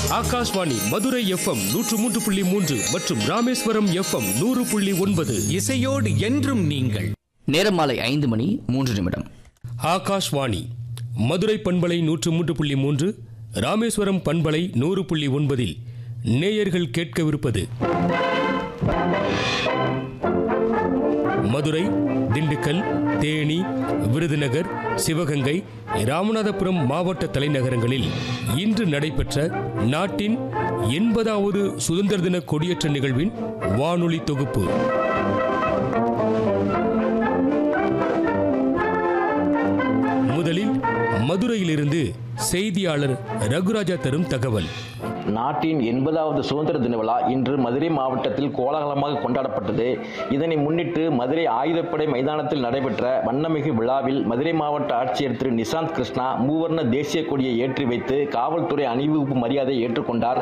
Akashvani Madurai FM நூற்று மூன்று புள்ளி மூன்று மற்றும் ராமேஸ்வரம் எஃப்எம் நூறு புள்ளி ஒன்பது இசையோடு என்றும் நீங்கள் நேரம் மாலை ஐந்து மணி மூன்று நிமிடம் ஆகாஷ்வாணி மதுரை பண்பலை நூற்று மூன்று புள்ளி மூன்று ராமேஸ்வரம் பண்பலை நூறு புள்ளி ஒன்பதில் நேயர்கள் கேட்கவிருப்பது மதுரை திண்டுக்கல் தேனி விருதுநகர் சிவகங்கை ராமநாதபுரம் மாவட்ட தலைநகரங்களில் இன்று நடைபெற்ற நாட்டின் எண்பதாவது சுதந்திர தின கொடியேற்ற நிகழ்வின் வானொலி தொகுப்பு முதலில் மதுரையிலிருந்து செய்தியாளர் ரகுராஜா தரும் தகவல் நாட்டின் எண்பதாவது சுதந்திர தின விழா இன்று மதுரை மாவட்டத்தில் கோலாகலமாக கொண்டாடப்பட்டது இதனை முன்னிட்டு மதுரை ஆயுதப்படை மைதானத்தில் நடைபெற்ற வண்ணமிகு விழாவில் மதுரை மாவட்ட ஆட்சியர் திரு நிசாந்த் கிருஷ்ணா மூவர்ண தேசிய கொடியை ஏற்றி வைத்து காவல்துறை அணிவகுப்பு மரியாதையை ஏற்றுக்கொண்டார்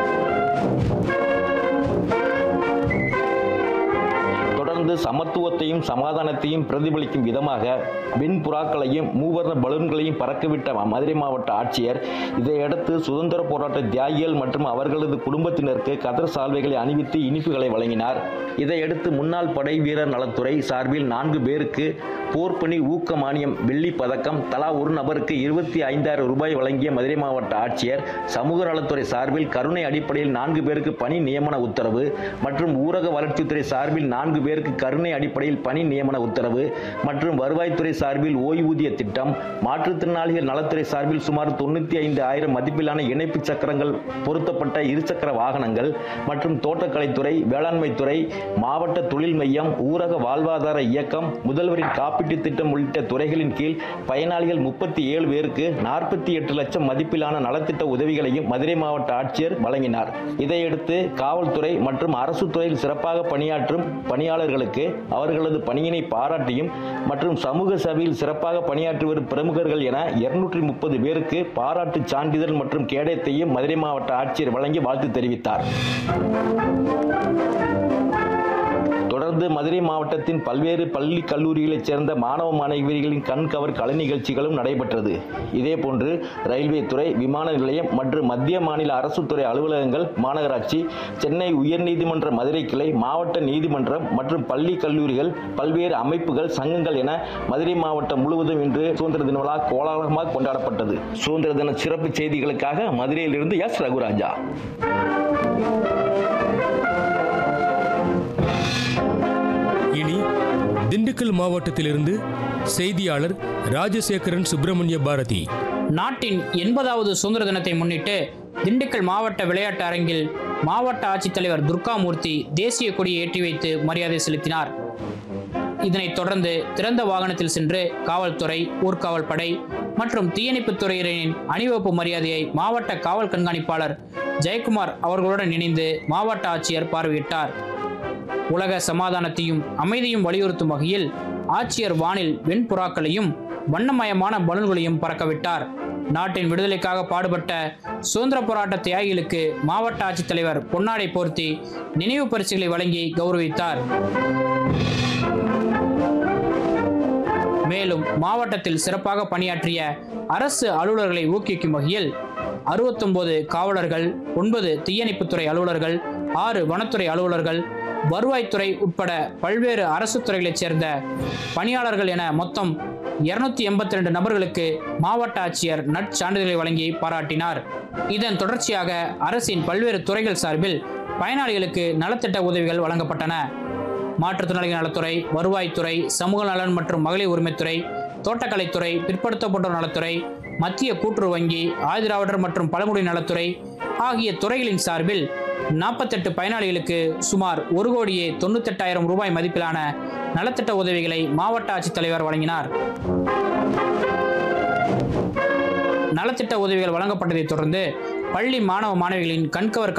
தொடர்ந்து சமத்துவத்தையும் சமாதானத்தையும் பிரதிபலிக்கும் விதமாக வெண்புறாக்களையும் மூவர்ண பலூன்களையும் பறக்கவிட்ட மதுரை மாவட்ட ஆட்சியர் இதையடுத்து சுதந்திர போராட்ட தியாகிகள் மற்றும் அவர்களது குடும்பத்தினருக்கு கதர் சால்வைகளை அணிவித்து இனிப்புகளை வழங்கினார் இதையடுத்து முன்னாள் படை வீரர் நலத்துறை சார்பில் நான்கு பேருக்கு போர்ப்பணி ஊக்க மானியம் வெள்ளி பதக்கம் தலா ஒரு நபருக்கு இருபத்தி ஐந்தாயிரம் ரூபாய் வழங்கிய மதுரை மாவட்ட ஆட்சியர் சமூக நலத்துறை சார்பில் கருணை அடிப்படையில் நான்கு பேருக்கு பணி நியமன உத்தரவு மற்றும் ஊரக வளர்ச்சித்துறை சார்பில் நான்கு பேருக்கு கருணை அடிப்படையில் பணி நியமன உத்தரவு மற்றும் வருவாய்த்துறை சார்பில் ஓய்வூதிய திட்டம் மாற்றுத்திறனாளிகள் நலத்துறை சார்பில் சுமார் தொண்ணூற்றி ஐந்து ஆயிரம் மதிப்பிலான இணைப்பு சக்கரங்கள் பொருத்தப்பட்ட இருசக்கர வாகனங்கள் மற்றும் தோட்டக்கலைத்துறை வேளாண்மைத்துறை மாவட்ட தொழில் மையம் ஊரக வாழ்வாதார இயக்கம் முதல்வரின் காப்பீட்டுத் திட்டம் உள்ளிட்ட துறைகளின் கீழ் பயனாளிகள் முப்பத்தி ஏழு பேருக்கு நாற்பத்தி எட்டு லட்சம் மதிப்பிலான நலத்திட்ட உதவிகளையும் மதுரை மாவட்ட ஆட்சியர் வழங்கினார் இதையடுத்து காவல்துறை மற்றும் அரசு துறையில் சிறப்பாக பணியாற்றும் பணியாளர்களுக்கு அவர்களது பணியினை பாராட்டியும் மற்றும் சமூக சேவையில் சிறப்பாக பணியாற்றி வரும் பிரமுகர்கள் என இருநூற்றி முப்பது பேருக்கு பாராட்டு சான்றிதழ் மற்றும் கேடயத்தையும் மதுரை மாவட்ட ஆட்சியர் வழங்கி வாழ்த்து தெரிவித்தார் தொடர்ந்து மதுரை மாவட்டத்தின் பல்வேறு பள்ளி கல்லூரிகளைச் சேர்ந்த மாணவ மாணவியர்களின் கண்கவர் கலை நிகழ்ச்சிகளும் நடைபெற்றது இதேபோன்று ரயில்வே துறை விமான நிலையம் மற்றும் மத்திய மாநில அரசு துறை அலுவலகங்கள் மாநகராட்சி சென்னை உயர்நீதிமன்ற மதுரை கிளை மாவட்ட நீதிமன்றம் மற்றும் பள்ளி கல்லூரிகள் பல்வேறு அமைப்புகள் சங்கங்கள் என மதுரை மாவட்டம் முழுவதும் இன்று சுதந்திர தின விழா கோலாகலமாக கொண்டாடப்பட்டது சுதந்திர தின சிறப்பு செய்திகளுக்காக மதுரையிலிருந்து எஸ் ரகுராஜா இனி திண்டுக்கல் மாவட்டத்திலிருந்து செய்தியாளர் ராஜசேகரன் சுப்பிரமணிய பாரதி நாட்டின் எண்பதாவது சுதந்திர தினத்தை முன்னிட்டு திண்டுக்கல் மாவட்ட விளையாட்டு அரங்கில் மாவட்ட ஆட்சித்தலைவர் துர்காமூர்த்தி தேசிய கொடியை ஏற்றி வைத்து மரியாதை செலுத்தினார் இதனைத் தொடர்ந்து திறந்த வாகனத்தில் சென்று காவல்துறை ஊர்காவல் படை மற்றும் தீயணைப்புத் துறையினரின் அணிவகுப்பு மரியாதையை மாவட்ட காவல் கண்காணிப்பாளர் ஜெயக்குமார் அவர்களுடன் இணைந்து மாவட்ட ஆட்சியர் பார்வையிட்டார் உலக சமாதானத்தையும் அமைதியும் வலியுறுத்தும் வகையில் ஆட்சியர் வானில் வெண்புறாக்களையும் வண்ணமயமான பலூன்களையும் பறக்கவிட்டார் நாட்டின் விடுதலைக்காக பாடுபட்ட சுதந்திர போராட்ட தியாகிகளுக்கு மாவட்ட ஆட்சித்தலைவர் பொன்னாடை போர்த்தி நினைவு பரிசுகளை வழங்கி கௌரவித்தார் மேலும் மாவட்டத்தில் சிறப்பாக பணியாற்றிய அரசு அலுவலர்களை ஊக்குவிக்கும் வகையில் அறுபத்தொன்பது காவலர்கள் ஒன்பது தீயணைப்புத்துறை அலுவலர்கள் ஆறு வனத்துறை அலுவலர்கள் வருவாய்த்துறை உட்பட பல்வேறு அரசு துறைகளைச் சேர்ந்த பணியாளர்கள் என மொத்தம் இருநூத்தி எண்பத்தி ரெண்டு நபர்களுக்கு மாவட்ட ஆட்சியர் நற்சான்றிதழை வழங்கி பாராட்டினார் இதன் தொடர்ச்சியாக அரசின் பல்வேறு துறைகள் சார்பில் பயனாளிகளுக்கு நலத்திட்ட உதவிகள் வழங்கப்பட்டன மாற்றுத்திறனாளிகள் நலத்துறை வருவாய்த்துறை சமூக நலன் மற்றும் மகளிர் உரிமைத்துறை தோட்டக்கலைத்துறை பிற்படுத்தப்பட்டோர் நலத்துறை மத்திய கூட்டுறவு வங்கி ஆதிராவிடர் மற்றும் பழங்குடி நலத்துறை ஆகிய துறைகளின் சார்பில் நாற்பத்தெட்டு பயனாளிகளுக்கு சுமார் ஒரு கோடியே தொண்ணூத்தெட்டாயிரம் ரூபாய் மதிப்பிலான நலத்திட்ட உதவிகளை மாவட்ட ஆட்சித்தலைவர் வழங்கினார் நலத்திட்ட உதவிகள் வழங்கப்பட்டதைத் தொடர்ந்து பள்ளி மாணவ மாணவிகளின் கண்கவர்